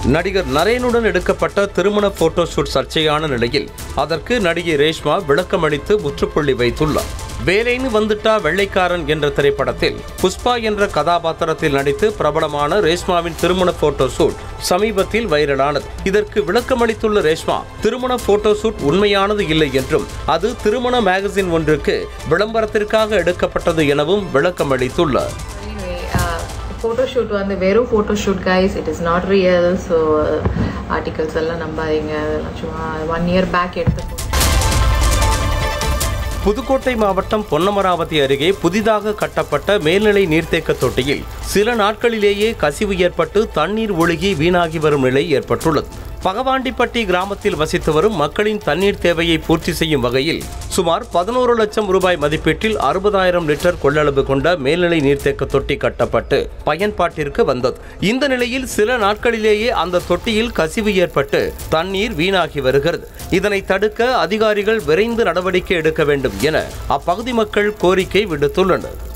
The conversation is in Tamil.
நடிகர் நரேனுடன் எடுக்கப்பட்ட திருமண போட்டோ ஷூட் சர்ச்சையான நிலையில் அதற்கு நடிகை ரேஷ்மா விளக்கமளித்து முற்றுப்புள்ளி வைத்துள்ளார் வேலைன்னு வந்துட்டா வெள்ளைக்காரன் என்ற திரைப்படத்தில் புஷ்பா என்ற கதாபாத்திரத்தில் நடித்து பிரபலமான ரேஷ்மாவின் திருமண போட்டோ ஷூட் சமீபத்தில் வைரலானது இதற்கு விளக்கமளித்துள்ள ரேஷ்மா திருமண போட்டோ ஷூட் உண்மையானது இல்லை என்றும் அது திருமண மேகசின் ஒன்றுக்கு விளம்பரத்திற்காக எடுக்கப்பட்டது எனவும் விளக்கமளித்துள்ளார் ஃபோட்டோஷூட் வந்து வெறும் photoshoot guys it is not real so articles எல்லாம் நம்பாதீங்க அதெல்லாம் சும்மா ஒன் இயர் பேக் எடுத்து புதுக்கோட்டை மாவட்டம் பொன்னமராவதி அருகே புதிதாக கட்டப்பட்ட மேல்நிலை நீர்த்தேக்க தொட்டியில் சில நாட்களிலேயே கசிவு ஏற்பட்டு தண்ணீர் ஒழுகி வீணாகி வரும் நிலை ஏற்பட்டுள்ளது பகவாண்டிப்பட்டி கிராமத்தில் வசித்து வரும் மக்களின் தண்ணீர் தேவையை பூர்த்தி செய்யும் வகையில் சுமார் பதினோரு லட்சம் ரூபாய் மதிப்பீட்டில் அறுபதாயிரம் லிட்டர் கொள்ளளவு கொண்ட மேல்நிலை நீர்த்தேக்க தொட்டி கட்டப்பட்டு பயன்பாட்டிற்கு வந்தது இந்த நிலையில் சில நாட்களிலேயே அந்த தொட்டியில் கசிவு ஏற்பட்டு தண்ணீர் வீணாகி வருகிறது இதனை தடுக்க அதிகாரிகள் விரைந்து நடவடிக்கை எடுக்க வேண்டும் என அப்பகுதி மக்கள் கோரிக்கை விடுத்துள்ளனர்